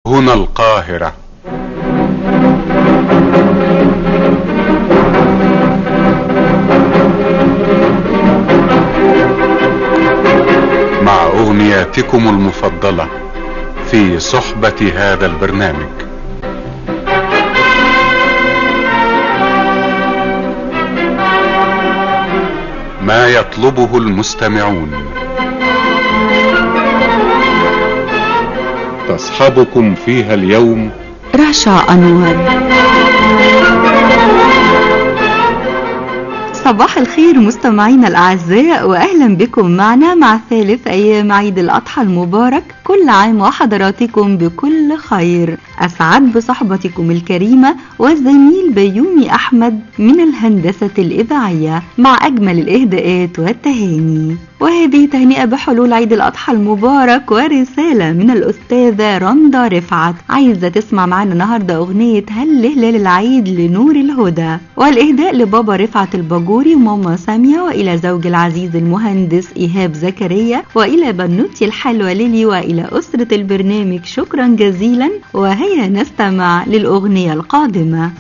هنا القاهرة مع أغنياتكم المفضلة في صحبة هذا البرنامج ما يطلبه المستمعون تصحبكم فيها اليوم رشا أنور صباح الخير مستمعينا الأعزاء وأهلا بكم معنا مع ثالث أيام عيد الأضحى المبارك كل عام وحضراتكم بكل خير أسعد بصحبتكم الكريمة والزميل بيومي أحمد من الهندسة الإذاعية مع أجمل الإهداءات والتهاني وهذه تهنئة بحلول عيد الأضحى المبارك ورسالة من الأستاذة رندا رفعت عايزة تسمع معنا النهاردة أغنية هل هلال العيد لنور الهدى والإهداء لبابا رفعت الباجوري وماما سامية وإلى زوج العزيز المهندس إيهاب زكريا وإلى بنوتي الحلوة ليلي وإلى أسرة البرنامج شكرا جزيلا وهيا نستمع للأغنية القادمة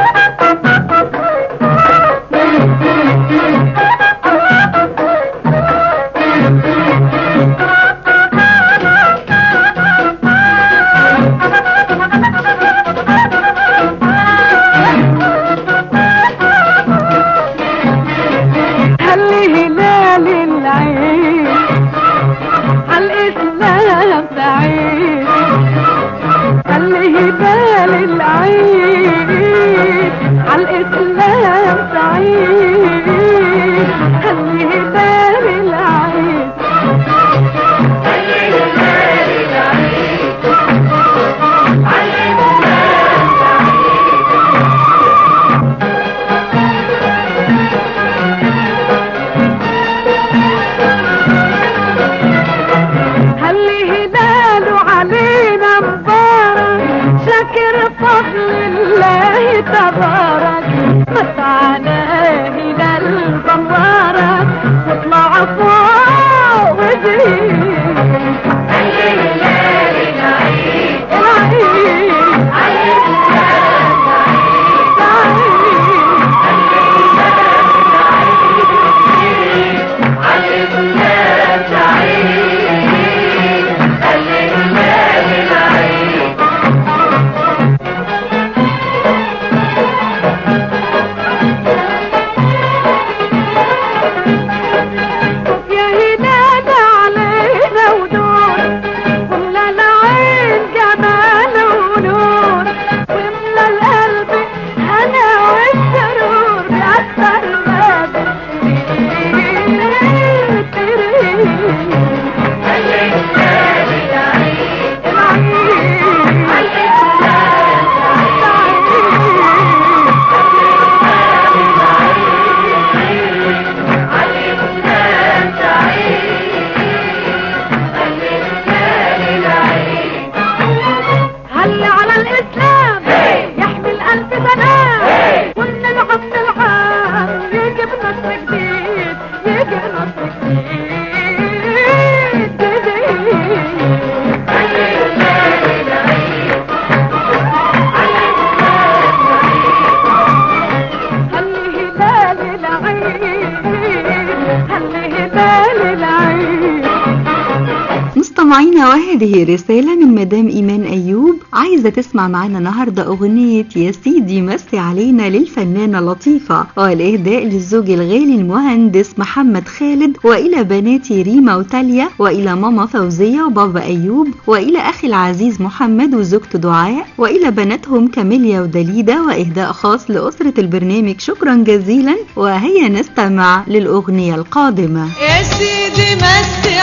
مستمعينا وهذه رسالة من مدام إيمان أيوب عايزة تسمع معنا النهاردة أغنية يا سيدي مسي علينا للفنانة لطيفة والإهداء للزوج الغالي المهندس محمد خالد وإلى بناتي ريما وتاليا وإلى ماما فوزية وبابا أيوب وإلى أخي العزيز محمد وزوجته دعاء وإلى بناتهم كاميليا ودليدة وإهداء خاص لأسرة البرنامج شكرا جزيلا وهيا نستمع للأغنية القادمة يا سيدي مسي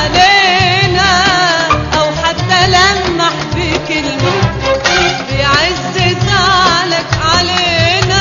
علينا او حتى لمح بكلمة بعز زعلك علينا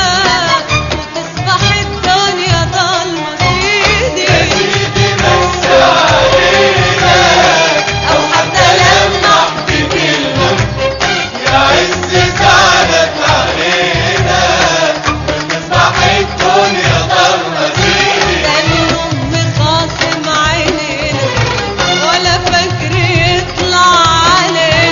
تصبح الدنيا ضلمة سيدي يا سيدي مسي علينا او حتى لمح بكلمة بعز زعلك علينا تصبح الدنيا ضلمة سيدي كان مخاصم عينينا ولا فاكر يطلع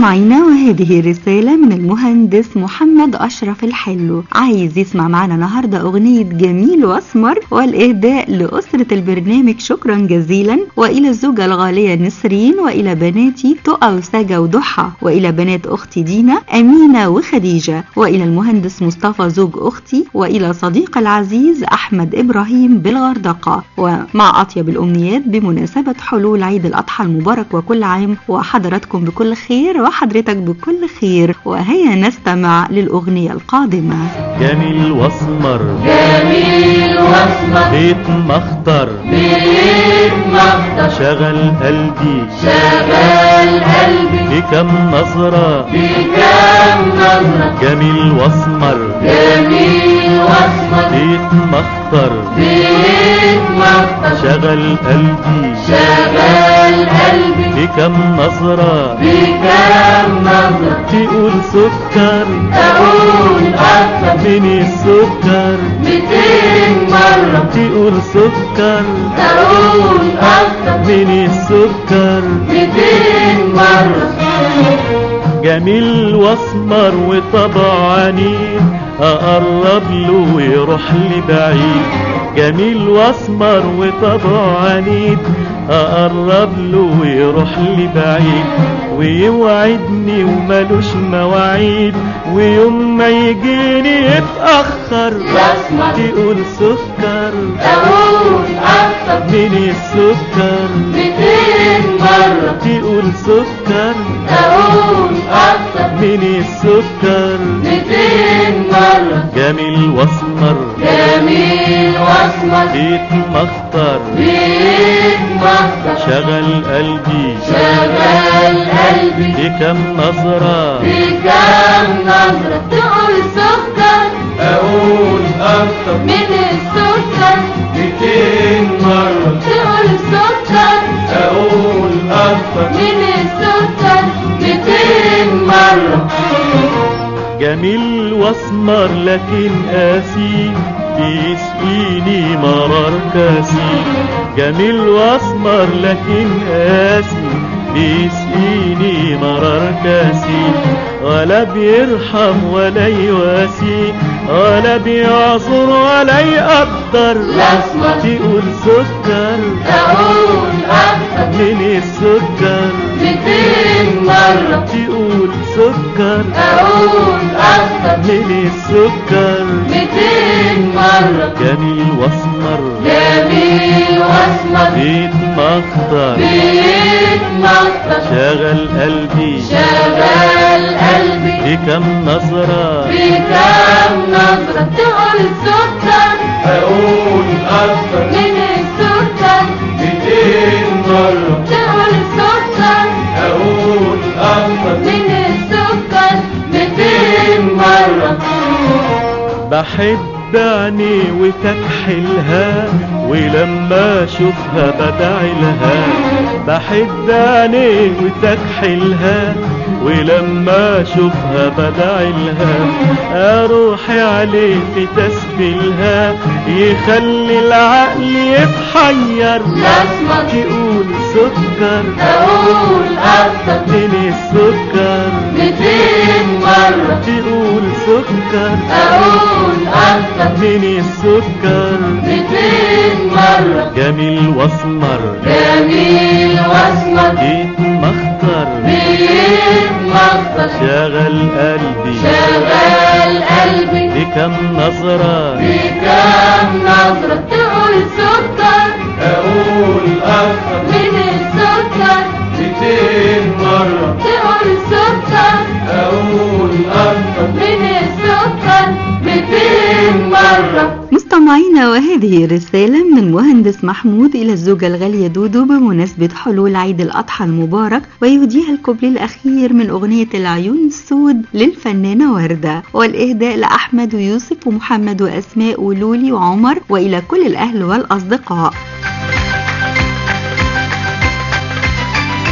مستمعينا وهذه رسالة من المهندس محمد أشرف الحلو عايز يسمع معنا النهاردة أغنية جميل وأسمر والإهداء لأسرة البرنامج شكرا جزيلا وإلى الزوجة الغالية نسرين وإلى بناتي تقى وساجة وضحى وإلى بنات أختي دينا أمينة وخديجة وإلى المهندس مصطفى زوج أختي وإلى صديق العزيز أحمد إبراهيم بالغردقة ومع أطيب الأمنيات بمناسبة حلول عيد الأضحى المبارك وكل عام وحضراتكم بكل خير وحضرتك بكل خير وهيا نستمع للأغنية القادمة جميل واسمر جميل واسمر بيت مخطر بيت مخطر شغل قلبي شغال قلبي بكم نظرة بكام نظرة جميل واسمر جميل واسمر بيت مخطر بيت مخطر شغل قلبي شغال قلبي بكم نظرة بكام نظرة تقول سكر أقول أكتر من السكر ميتين مرة تقول سكر أقول أكتر من السكر ميتين مرة جميل واسمر وطبع عنيد اقرب له ويروح لي بعيد جميل واسمر وطبع عنيد اقرب له ويروح لي بعيد ويوعدني وملوش مواعيد ويوم ما يجيني يتأخر الأسمر تقول سكر أقول أكتر من السكر ميتين مرة تقول سكر أقول أكتر من السكر ميتين مرة جميل واسمر جميل واسمر بيت مخطر بيت مخطر شغل قلبي شغال قلبي بكم نظرة بكام نظرة تقول سكر أقول أكتر من السكر ميتين مرة تقول سكر أقول أكتر من السكر ميتين مرة جميل واسمر لكن قاسي بيسقيني مرار كاسي جميل واسمر لكن قاسي بيسقيني مرار كاسي ولا بيرحم ولا يواسي ولا بيعذر ولا يقدر الأسمر تقول سكر أقول أكتر من السكر ميتين مرة تقول سكر أقول أكتر من السكر ميتين مرة جميل واسمر جميل واسمر بيت مخضر بيت مخطر شغل قلبي شغال قلبي بكم نظرة بكام نظرة تقول سكر أقول أكتر من السكر ميتين مرة تقول سكر أقول أكتر من السكر ميتين مرة بحب عيني وتكحلها ولما اشوفها بدعي لها بحب عيني وتكحلها ولما اشوفها بدعي لها اروحي عليه في تسبيلها يخلي العقل يتحير الأسمر تقول سكر أقول أكتر من السكر ميتين مرة تقول سكر أقول أكتر من السكر ميتين مرة جميل واسمر جميل واسمر جيت مخطر بيت مخطر شغل قلبي شغال قلبي بكم نظرة بكام نظرة تقول سكر أقول أكثر من السكر ميتين مرة تقول سكر أقول أكثر من السكر ميتين مرة مستمعينا وهذه رسالة من المهندس محمود إلى الزوجة الغالية دودو بمناسبة حلول عيد الأضحى المبارك ويهديها الكوبليه الأخير من أغنية العيون السود للفنانة وردة والإهداء لأحمد ويوسف ومحمد وأسماء ولولي وعمر وإلى كل الأهل والأصدقاء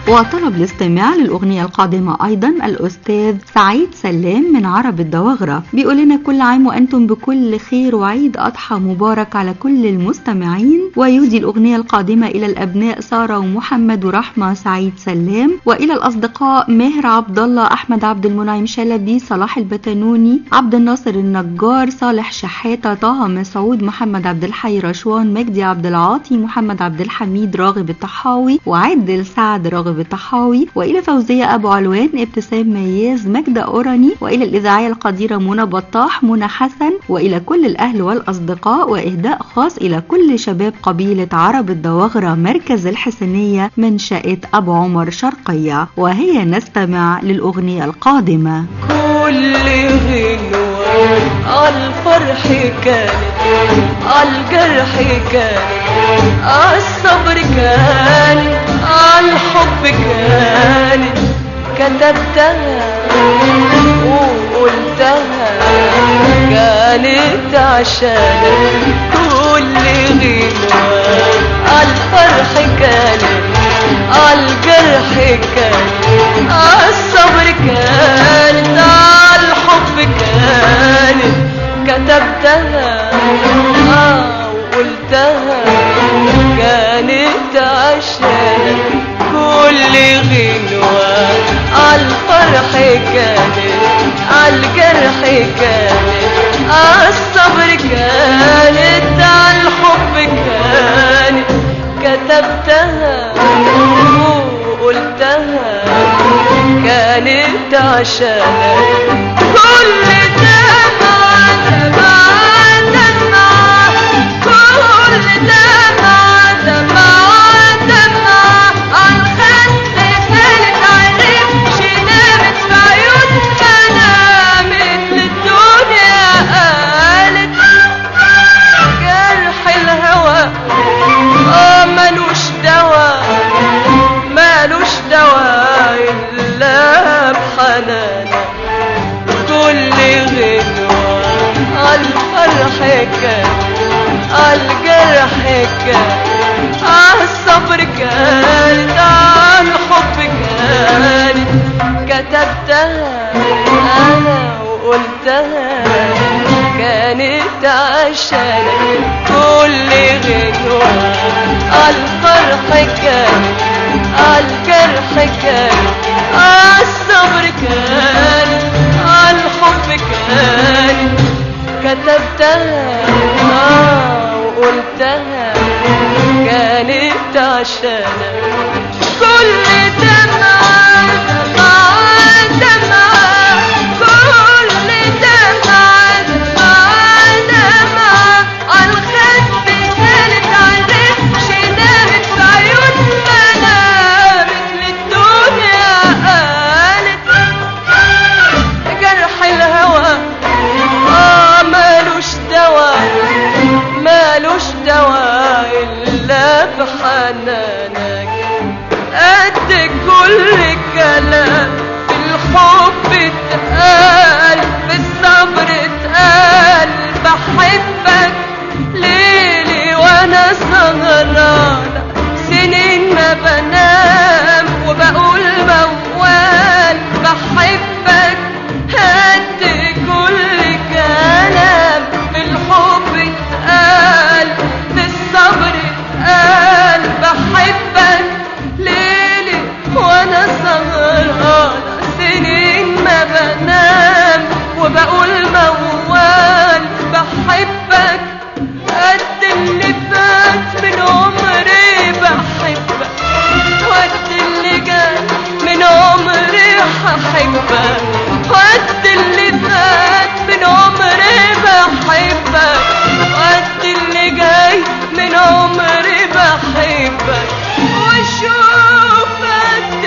وطلب الاستماع للأغنية القادمة أيضا الأستاذ سعيد سلام من عرب الدواغرة بيقول لنا كل عام وأنتم بكل خير وعيد أضحى مبارك على كل المستمعين ويهدي الأغنية القادمة إلى الأبناء سارة ومحمد ورحمة سعيد سلام وإلى الأصدقاء ماهر عبد الله أحمد عبد المنعم شلبي صلاح البتنوني عبد الناصر النجار صالح شحاتة طه مسعود محمد عبد الحي رشوان مجدي عبد العاطي محمد عبد الحميد راغب الطحاوي وعدل سعد راغب الطحاوي وإلى فوزية أبو علوان ابتسام مياز مجدة أوراني وإلى الإذاعية القديرة منى بطاح منى حسن وإلى كل الأهل والأصدقاء وإهداء خاص إلى كل شباب قبيلة عرب الدواغرة مركز الحسنية من شقة أبو عمر شرقية وهي نستمع للأغنية القادمة كل غنوة عالفرح كانت عالجرح كانت عالصبر كانت عالحب كانت كتبتها وقلتها كانت عشانك كل غنوة عالفرح كانت عالجرح كانت عالصبر كانت عالحب كانت كتبتها آه وقلتها كانت عشانك كل غنوة عالفرح كانت عالجرح كانت عالصبر كانت عالحب كانت كتبتها وقلتها كانت عشانك كل دمعة دمعة دمعة كل دمعة دمعة دمعة عالخد كانت عرفش نامت في عيون نامت للدنيا قالت جرح الهوى اه ملوش دوا ملوش دوا الا بحنانك كل غنوة عالفرح كان عالجرح كان عالصبر كانت عالحب كانت كتبتها انا وقلتها كانت عشانك كل غنوة عالفرح كانت عالجرح كانت عالصبر كانت عالحب كانت كتبتها آه وقلتها كانت عشانك كل دمعة دمعة دمعة كل دمعة دمعة دمعة عالخد كانت عرفش نامت في عيون منامت للدنيا قالت جرح الهوى اه مالوش دوا مالوش دوا الا بحنانك قد كل كلام في الحب اتقال في الصبر اتقال بحبك ليلي وانا سهرانة سنين ما بنام وبقول موال بحبك قد كل كلام في الحب اتقال في الصبر اتقال بحبك ليلي وانا سهرانة سنين ما بنام وبقول موال بحبك قد اللي فات من عمري بحبك وقت اللي جاي من عمري هحبك وقت اللي فات من عمري بحبك وقت اللي جاي من عمري بحبك وشوف قد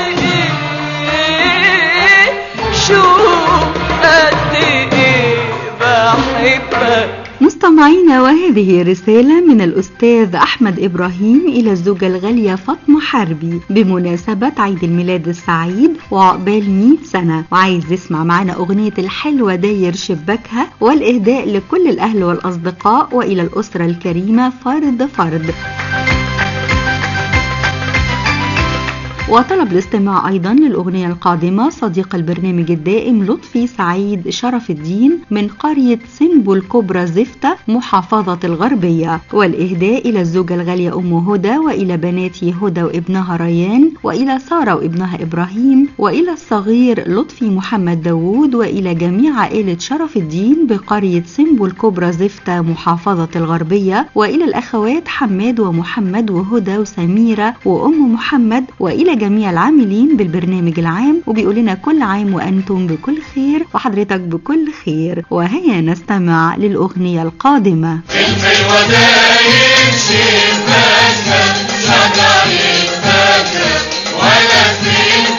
ايه شوف قد ايه بحبك مستمعينا وهذه رسالة من الأستاذ أحمد إبراهيم إلى الزوجة الغالية فاطمة حربي بمناسبة عيد الميلاد السعيد وعقبال 100 سنة وعايز يسمع معنا أغنية الحلوة داير شباكها والإهداء لكل الأهل والأصدقاء وإلى الأسرة الكريمة فرد فرد وطلب الاستماع أيضا للأغنية القادمة صديق البرنامج الدائم لطفي سعيد شرف الدين من قرية سنبو الكبرى زفتة محافظة الغربية والإهداء إلى الزوجة الغالية أم هدى وإلى بناتي هدى وابنها ريان وإلى سارة وابنها إبراهيم وإلى الصغير لطفي محمد داوود وإلى جميع عائلة شرف الدين بقرية سنبو الكبرى زفتة محافظة الغربية وإلى الأخوات حماد ومحمد وهدى وسميرة وأم محمد وإلى جميع العاملين بالبرنامج العام وبيقول لنا كل عام وأنتم بكل خير وحضرتك بكل خير وهيا نستمع للأغنية القادمة الحلوة دايم شباكة شجر الفجر ولا في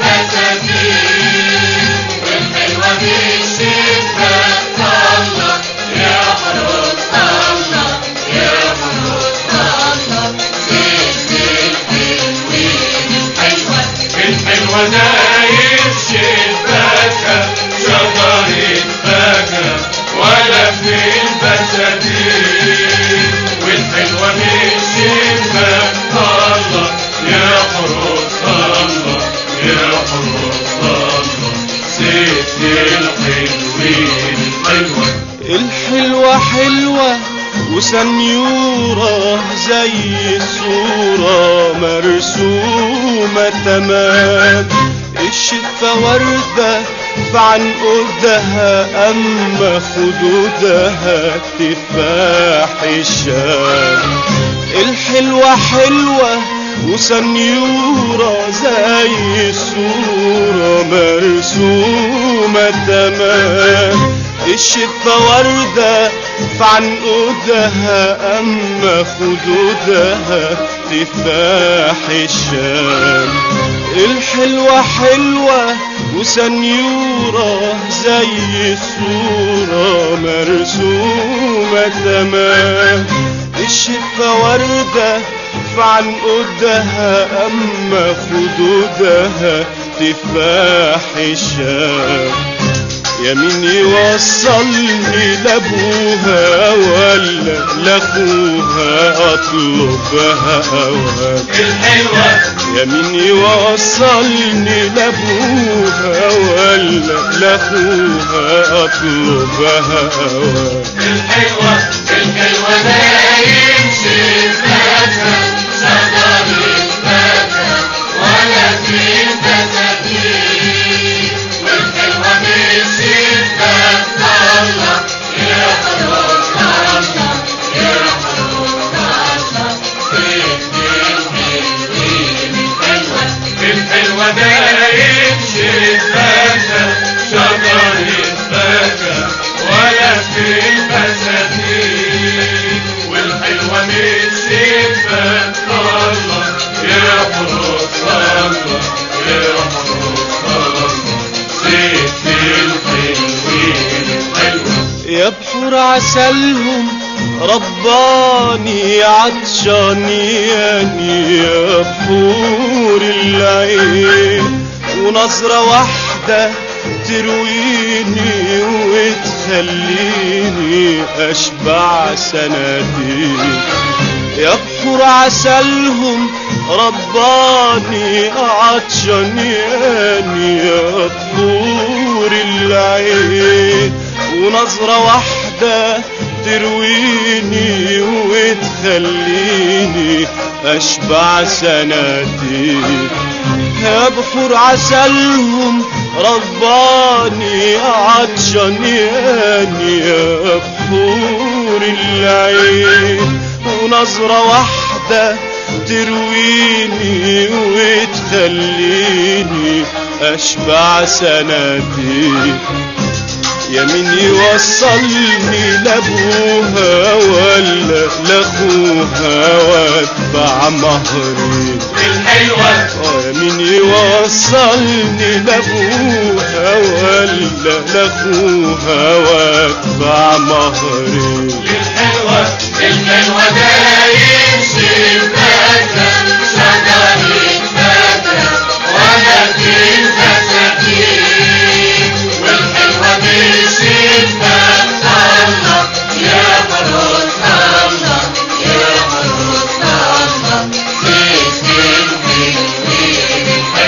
البساتين والحلوة دي شباك الله يا حروس الله يا حروس الله زين الحلوين الحلوة الحلوة دايم شباكة شجر الفجر ولا في البساتين والحلوة من شباك الله يا حروس الله يا حروس الله ست الحلوين الحلوة الحلوة حلوة وسنيورة زي الصورة مرسومة تمام الشفة وردة في عنقودها أما خدودها تفاح الشام الحلوة حلوة وسنيورة زي الصورة مرسومة تمام الشفة وردة في عنقودها أما خدودها تفاح الشام الحلوة حلوة وسنيورة زي الصورة مرسومة تمام الشفة وردة في عنقودها أما خدودها تفاح الشام يا مين يوصلني لابوها ولا لاخوها اطلبها اوام الحلوة يا مين يوصلني لابوها ولا لاخوها اطلبها اوام الحلوة الحلوة دايم شباكة شجر الفجر ولا في البساتين والحلوة من شباك الله يا حروس الله يا حروس الله ست الحلوين الحلوة الحلوة دايم شباكة شجر الفجر ولا في البساتين والحلوة من شباك الله يا حروس الله يا حروس الله ست الحلوين الحلوة يا بحور عسلهم رباني عطشانياني يا بحور العين ونظرة واحدة ترويني وتخليني أشبع سنتين يا بحور عسلهم رباني عطشانياني يا بحور العين ونظرة واحدة ترويني وتخليني أشبع سنتين يا بحور عسلهم رباني عطشانياني يا بحور العين ونظرة واحدة ترويني وتخليني أشبع سنتين يا مين يوصلني لابوها ولا لاخوها واتبع مهري الحلوة يا مين يوصلني لابوها ولا لاخوها واتبع مهري الحلوة الحلوة دايم شباكة شجر الفجر ولا في البساتين والحلوة مش شباك الله يا حروس الله يا حروس الله ست الحلوين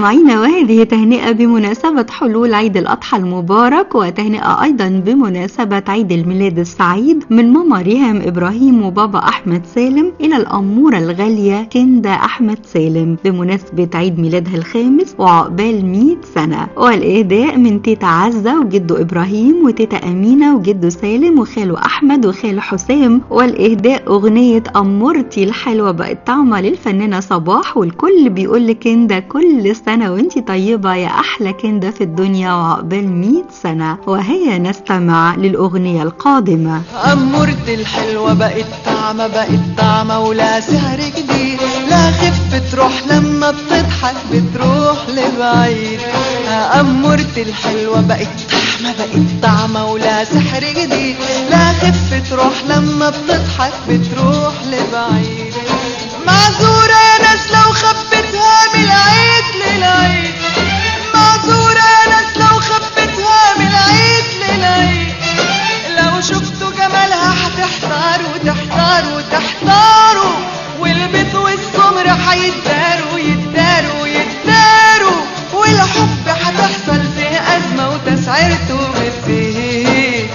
مستمعينا وهذه تهنئة بمناسبة حلول عيد الأضحى المبارك وتهنئة أيضا بمناسبة عيد الميلاد السعيد من ماما ريهام إبراهيم وبابا أحمد سالم إلى الأمورة الغالية كندا أحمد سالم بمناسبة عيد ميلادها الخامس وعقبال 100 سنة والإهداء من تيتا عزة وجده إبراهيم وتيتا أمينة وجده سالم وخاله أحمد وخاله حسام والإهداء أغنية أمورتي الحلوة بقت طعمة للفنانة صباح والكل بيقول لكندا كل سنة وانتي طيبة يا أحلى كندا في الدنيا وعقبال 100 سنة وهيا نستمع للأغنية القادمة أمورتي الحلوة بقت طعمة بقت طعمة ولا سعر جديد لا خف تروح لما بتضحك بتروح لبعيد أمورتي الحلوة بقت طعمة بقت طعمة ولا سحر جديد لا خف تروح لما بتضحك بتروح لبعيد معذورة يا ناس لو خبتها من العيد للعيد معذورة يا ناس لو خبتها من العيد للعيد لو شفتوا جمالها هتحتاروا تحتاروا تحتاروا والبيت والسمر هيتداروا يتداروا يتداروا والحب هتحصل فيه أزمة وتسعيرته بتزيد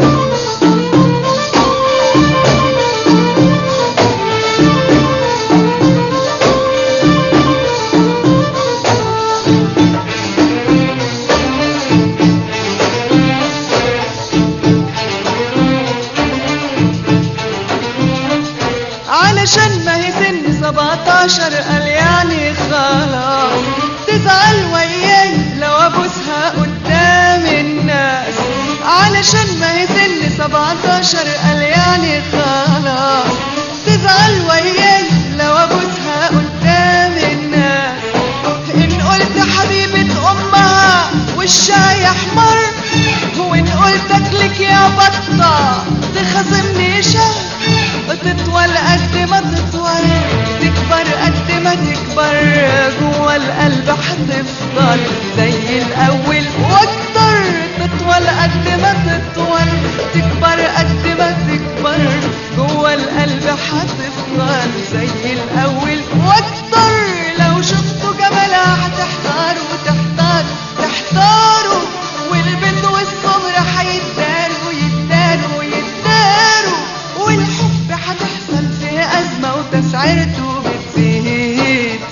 علشان ما هي سن 17 قال يعني خلاص تزعل وياي لو ابوسها قدام الناس علشان ما هي سن 17 قال يعني خلاص تزعل وياي لو ابوسها قدام الناس ان قلت حبيبة امها وشها يحمر وان قلت اكلك يا بطة تخاصمني شهر تطول قد ما تطول تكبر قد ما تكبر جوا القلب هتفضل زي الاول واكتر تطول قد ما تطول تكبر قد ما تكبر جوا القلب هتفضل زي الاول واكتر لو شفتوا جمالها هتحتاروا تحتاروا تحتاروا والبنت والصبر هيتداروا يتداروا يتداروا والحب هتحصل فيه أزمة وتسعيرته بتزيد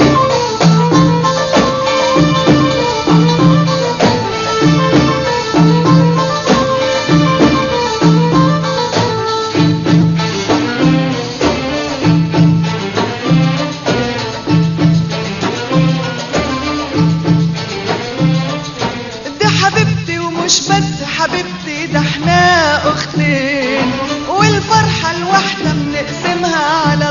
دي حبيبتي ومش بس حبيبتي ده احنا اختين والفرحة الواحدة بنقسمها على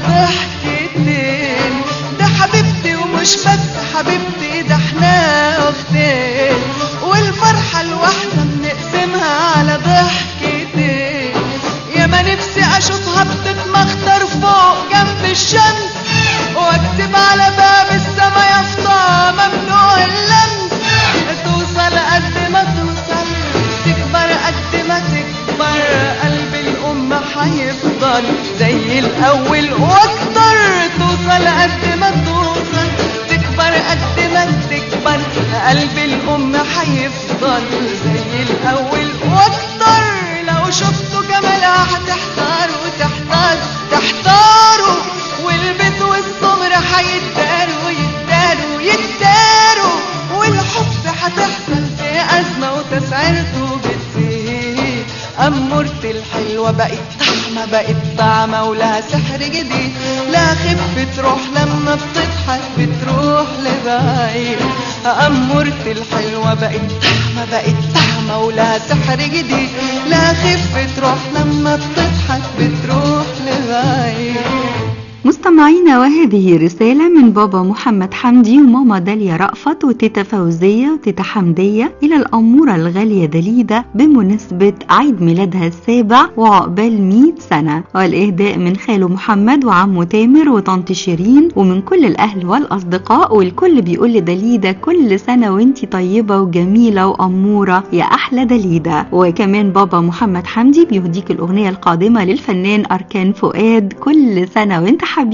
ضحكتين ده حبيبتي ومش بس حبيبتي ده احنا اختين والفرحة الواحدة بنقسمها على ضحكتين يا ما نفسي اشوفها بتتمخطر فوق جنب الشمس واكتب على باب السما يافطة ممنوع اللمس توصل قد ما توصل تكبر قد ما تكبر قلب الأم هيفضل زي الأول وأكتر توصل قد ما توصل تكبر قد ما تكبر قلب الأم هيفضل زي الأول وأكتر لو شفتوا جمالها هتحتاروا تحتاروا تحتاروا والبيت والسمر هيتداروا يتداروا يتداروا والحب هتحصل في أزمة وتسعيرته بتزيد أمورتي الحلوة بقت طعمة بقت طعمة ولها سحر جديد لا خف تروح لما بتضحك بتروح لبعيد أمورتي الحلوة بقت طعمة بقت طعمة ولها سحر جديد لا خف تروح لما بتضحك بتروح لبعيد مستمعينا وهذه رسالة من بابا محمد حمدي وماما داليا رأفت وتيتا فوزية وتيتا حمدية إلى الأمورة الغالية دليدة بمناسبة عيد ميلادها السابع وعقبال 100 سنة والإهداء من خاله محمد وعمه تامر وطنط شيرين ومن كل الأهل والأصدقاء والكل بيقول لدليدة كل سنة وانتي طيبة وجميلة وأمورة يا أحلى دليدة وكمان بابا محمد حمدي بيهديك الأغنية القادمة للفنان أركان فؤاد كل سنة وانت حبيبي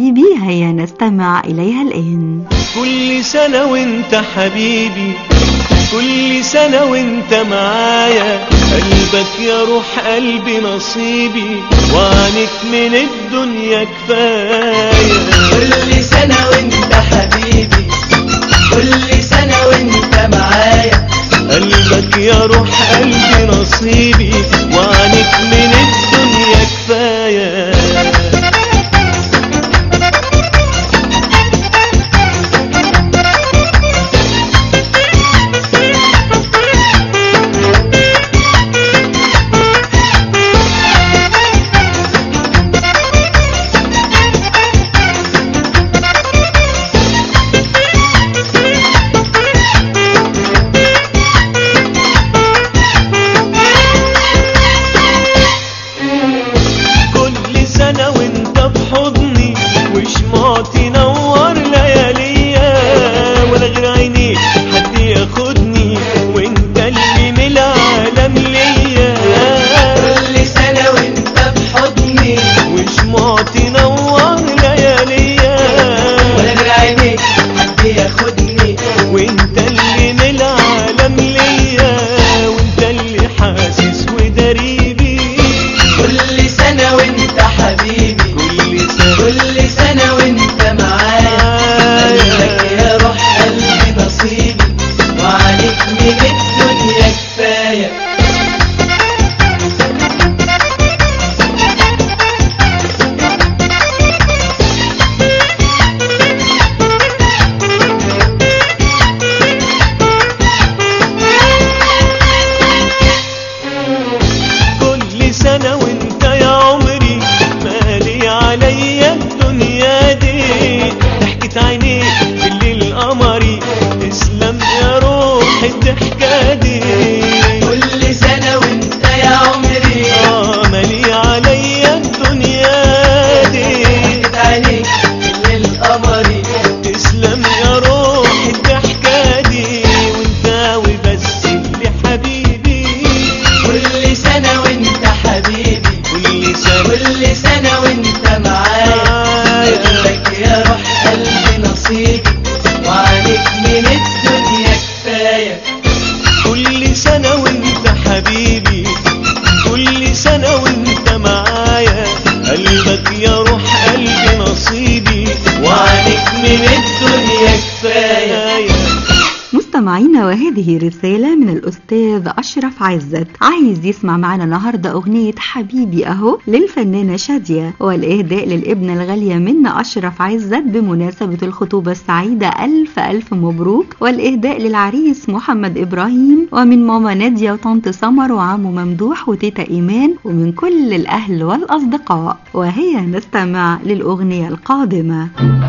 وهيا نستمع إليها الآن كل سنة وانت حبيبي كل سنة وانت معايا قلبك يا روح قلبي نصيبي وعنك من الدنيا كفاية كل سنة وانت حبيبي كل سنة وانت معايا قلبك يا روح قلبي نصيبي وعنك من الدنيا كفاية كل سنة وانت بحضني وشمعتي نور لياليا ولا غير عينيك حد ياخدني وانت اللي من العالم ليا كل سنة وانت بحضني وشمعتي نور لياليا ولا غير عينيك حد ياخدني وانت اللي من العالم ليا وانت اللي حاسس ودريبي كل سنة وانت حبيبي كل سنة كل سنة وانت معايا قلبك يا روح قلبي نصيبي وعليك من الدنيا كفاية كل سنة وانت يا عمري مالي عليا الدنيا دي ضحكة عينيك بالليل قمري تسلم يا روح الضحكة دي كل سنة وانت يا عمري اه مالي عليا الدنيا دي ضحكت عليك الليل قمري تسلم يا روح الضحكة دي وانت وبس اللي حبيبي كل سنة وانت حبيبي كل سنة كل سنة وانت معايا قلبك يا روح قلبي نصيبي وعليك من الدنيا كفاية كل سنة وانت حبيبي كل سنة وانت معايا قلبك يا روح قلبي نصيبي وعليك من الدنيا كفاية مستمعينا وهذه رسالة من الأستاذ أشرف عزت عايز يسمع معنا النهاردة أغنية حبيبي أهو للفنانة شادية والإهداء للابنة الغالية منا أشرف عزت بمناسبة الخطوبة السعيدة ألف ألف مبروك والإهداء للعريس محمد إبراهيم ومن ماما نادية وطنط سمر وعمو ممدوح وتيتا إيمان ومن كل الأهل والأصدقاء وهي نستمع للأغنية القادمة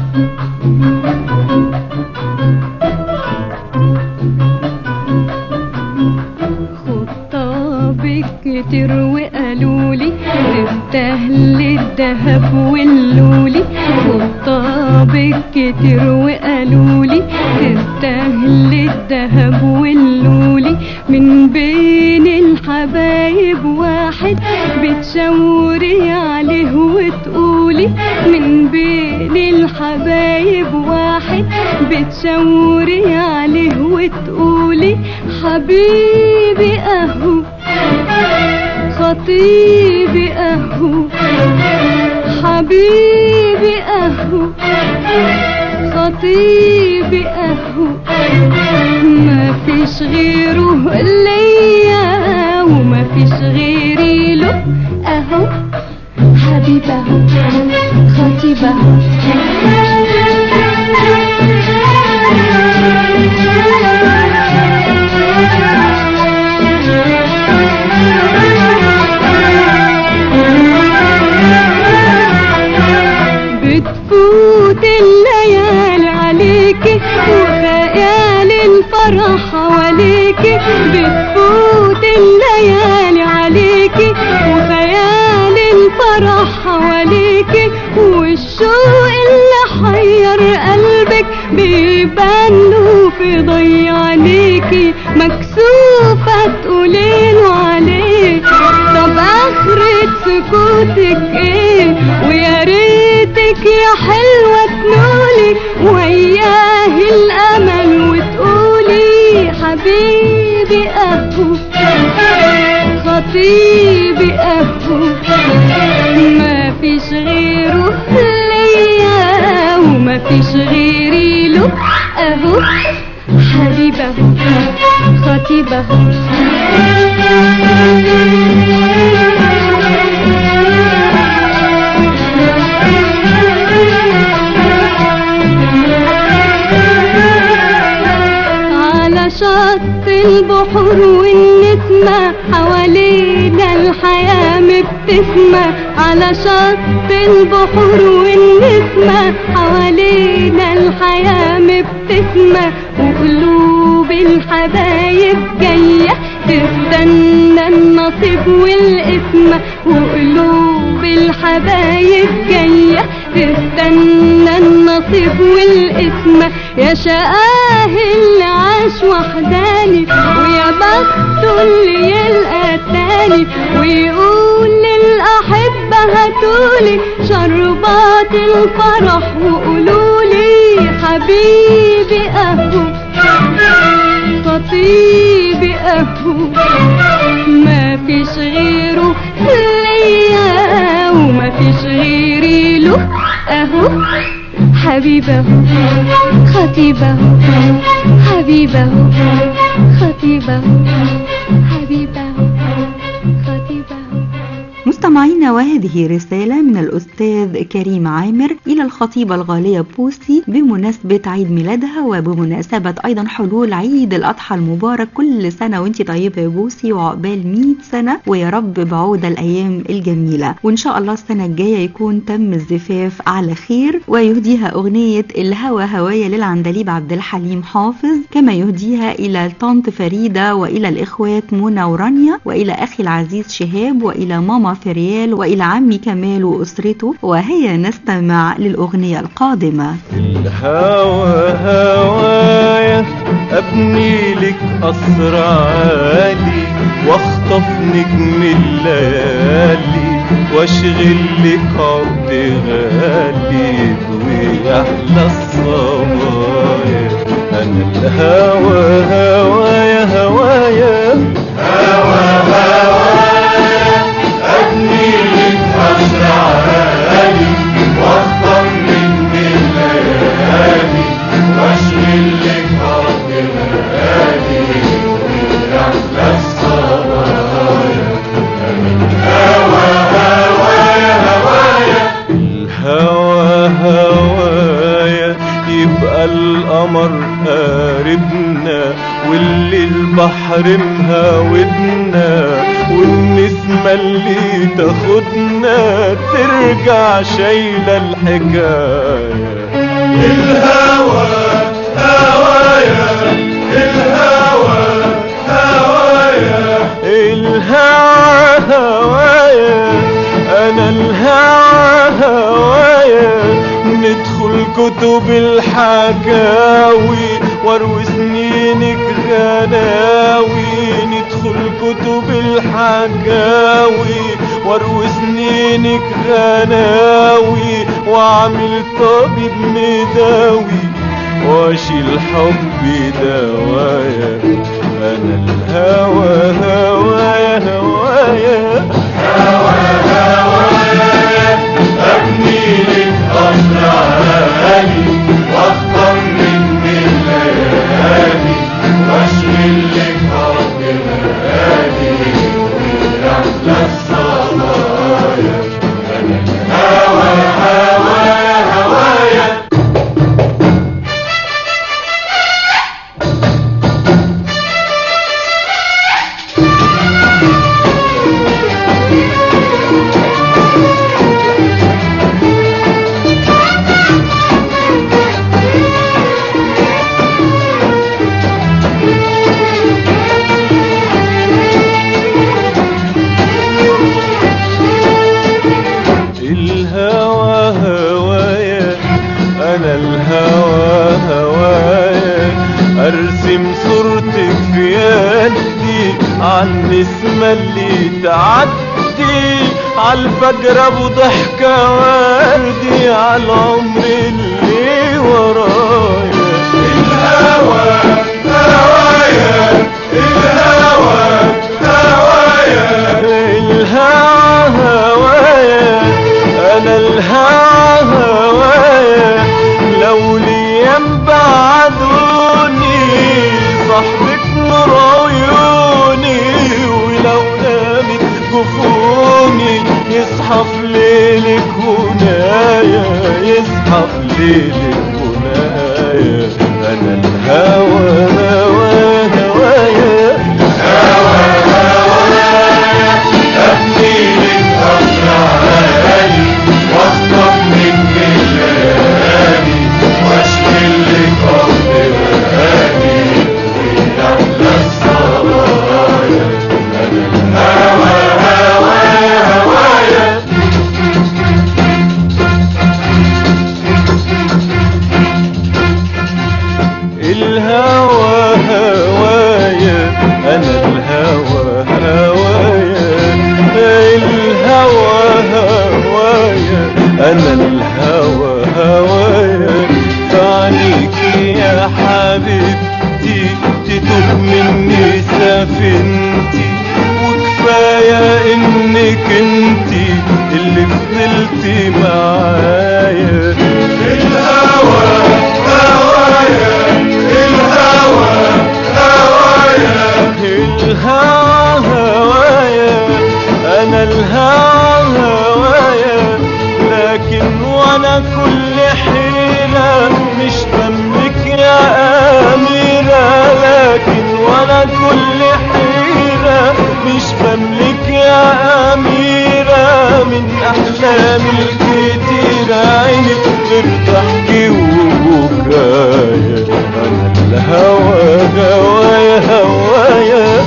خطابك كتير وقالولي تستاهل الذهب واللولي خطابك كتير وقالولي تستاهل الذهب واللولي من بين الحبايب واحد بتشاوري عليه وتقولي من بين الحبايب واحد بتشاوري عليه وتقولي حبيبي اهو خطيبي اهو حبيبي اهو خطيبي اهو ما فيش غيره ليا وما فيش غيري له اهو حبيبي اهو خطيبي بتفوت الليالي عليكي وخيال الفرح حواليكي بتفوت الليالي عليكي وخيال الفرح حواليكي والشوق اللي حير قلبك بيبان له في ضي عينيكي مكسوفة تقوليله عليه طب آخرة سكوتك ايه ويا ريتك يا حلوة مفيش غيره ليا ومفيش غيري له اهو حبيبه خطيبه على شط البحور والنسمة حوالينا الحياة مبتسمة على شط البحور والنسمة حوالينا الحياة مبتسمة وقلوب الحبايب جاية تستنى النصيب والقسمة وقلوب الحبايب جاية تستنى النصيب والقسمة يا شقاه اللي عاش وحداني ويا بخته اللي يلقى تاني ويقول للأحبة هاتولي شربات الفرح وقولولي حبيبي أهو خطيبي أهو ما فيش غيره ليا وما فيش غيري له أهو حبيبه خطيبه حبيبه خطيبه حبيبه خطيبه مستمعينا وهذه رسالة من الأستاذ كريم عامر إلى الخطيبة الغالية بوسي بمناسبة عيد ميلادها وبمناسبة أيضا حلول عيد الأضحى المبارك كل سنة وانت طيبة يا بوسي وعقبال 100 سنة ويا رب بعود الأيام الجميلة وإن شاء الله السنة الجاية يكون تم الزفاف على خير ويهديها أغنية الهوى هوايا للعندليب عبد الحليم حافظ كما يهديها إلى طنط فريدة وإلى الإخوات منى ورانيا وإلى أخي العزيز شهاب وإلى ماما فريال وإلى عمي كمال وأسرته وهيا نستمع للأغنية القادمة الهوى هوايا ابني لك قصر عالي واخطف نجم الليالي واشغل لك عقد غالي ويحلى الصبايا انا الهوى هوايا هوايا هوى هوايا ابني لك قصر عالي واخطف نجم الليالي واشغل لك عقد غالي ويحلى الصبايا الهوى هوايا يبقى القمر قاربنا واللي البحر مهاودنا والنسمة اللي تاخدنا ترجع شايلة الحكاية الهوى هوايا الهوى هوايا الهوى هوايا انا الهوى هوايا ندخل كتب الحكاوي واروي سنينك غناوي ندخل كتب الحكاوي واروي سنينك غناوي واعمل طبيب مداوي واشيل حبي دوايا انا الهوى هوايا هوايا ابني لك قصر عالي واختار من الليالي واشغل لك عقد غالي ويحلى الصبايا انا الهوى هوايا هوايا الهوى هوايا انا الهوى هوايا ارسم صورتك في يدي عن النسمة اللي تعدي عالفجر ابو ضحكة وردي عالعمر اللي ورايا الهوى هوايا الهوى هوايا الهوى هوايا انا ليلة منايا أنا الهوى هوى هوايا الهوى هوايا انا الهوى هوايا الهوى هوايا انا الهوى هوايا فعنيك يا حبيبتي تتوه مني سفينتي وكفايه انك انتي اللي فضلتي معايا الهوى هوايا الهوى هوايا الهوى هوايا انا الهوى هوايا لكن وانا كل حيلة مش بملك يا اميرة لكن وانا كل حيلة مش بملك يا اميرة من احلامي الكتيرة عينك غير ضحكي وبكايا انا الهوى هوايا هوايا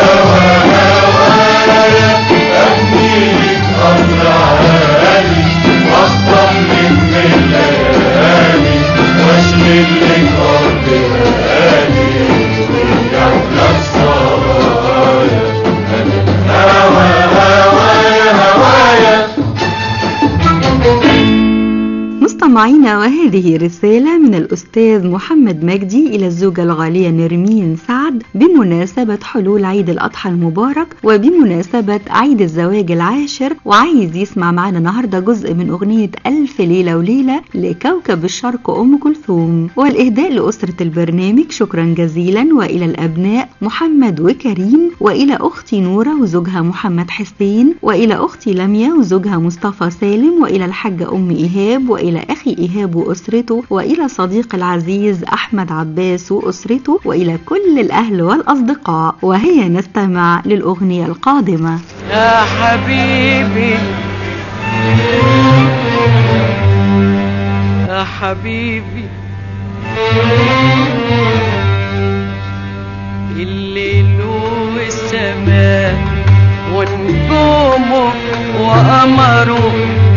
مستمعينا وهذه رسالة من الأستاذ محمد مجدي إلى الزوجة الغالية نرمين سعد بمناسبة حلول عيد الأضحى المبارك وبمناسبة عيد الزواج العاشر وعايز يسمع معنا النهاردة جزء من أغنية ألف ليلة وليلة لكوكب الشرق أم كلثوم والإهداء لأسرة البرنامج شكرا جزيلا وإلى الأبناء محمد وكريم وإلى أختي نورة وزوجها محمد حسين وإلى أختي لميا وزوجها مصطفى سالم وإلى الحاجة أم إيهاب وإلى أخي إيهاب وأسرته وإلى صديق العزيز أحمد عباس وأسرته وإلى كل الأهل والأصدقاء وهي نستمع للأغنية القادمة يا حبيبي يا حبيبي الليل والسماء ونجومه وقمره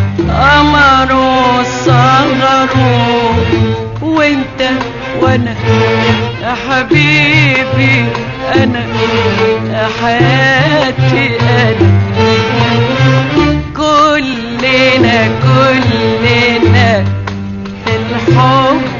قمره صغره وانت وانا يا حبيبي انا يا حياتي انا كلنا كلنا الحب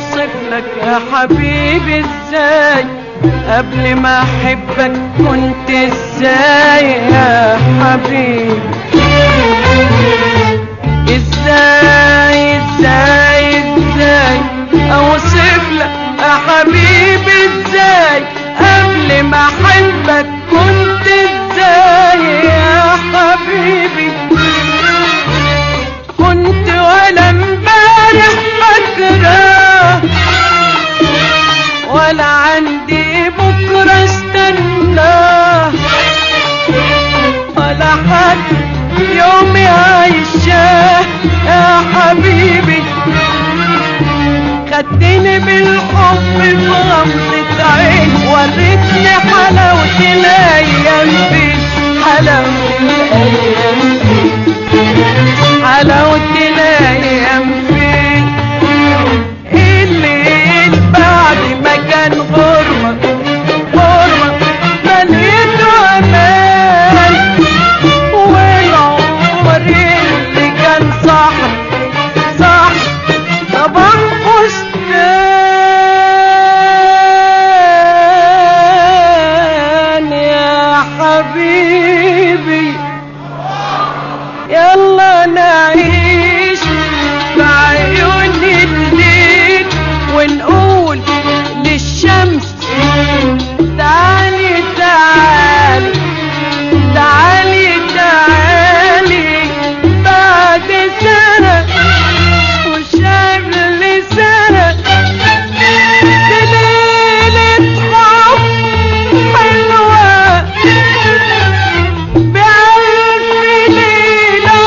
اوصف لك يا حبيبي ازاي قبل ما احبك كنت ازاي يا حبيبي ازاي ازاي ازاي اوصف لك يا حبيبي ازاي قبل ما احبك كنت ازاي يا حبيبي كنت ولا امبارح فاكره ولا عندي بكره استناه ولا حد يومي عايشاه يا حبيبي خدتني بالحب في غمضة عين وريتني حلاوة الأيام دي حلاوة الأيام دي حلاوة الأيام فيه الليل بعد ما كان غربة غربة مليته أمان والعمر اللي كان صاحب صاحب صباح فستان يا حبيبي يلا نعيش بعيون الليل ونقول للشمس تعالي تعالي تعالي تعالي بعد سنة وشغل سنة بليلة حب حلوة بألف ليلة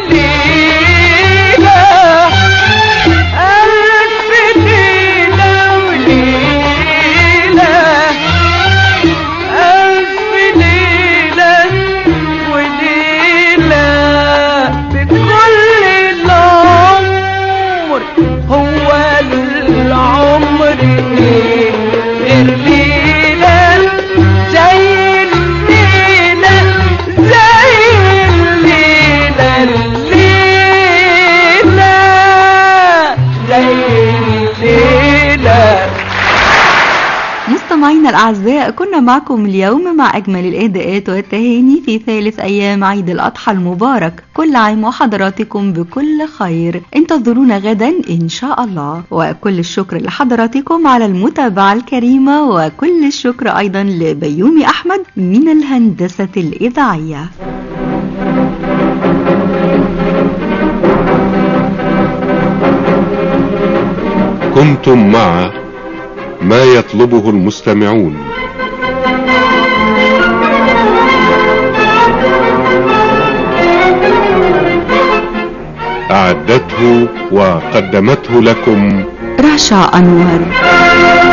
وليلة ألف ليلة وليلة ألف ليلة وليلة بكل العمر هو العمر غير ليلة زي الليلة زي الليلة الليلة زي الليلة مستمعينا الأعزاء كنا معكم اليوم مع أجمل الإهداءات والتهاني في ثالث أيام عيد الأضحى المبارك كل عام وحضراتكم بكل خير انتظرونا غدا إن شاء الله وكل الشكر لحضراتكم على المتابعة الكريمة وكل الشكر أيضا لبيومي أحمد من الهندسة الإذاعية كنتم مع ما يطلبه المستمعون أعدته وقدمته لكم رشا أنور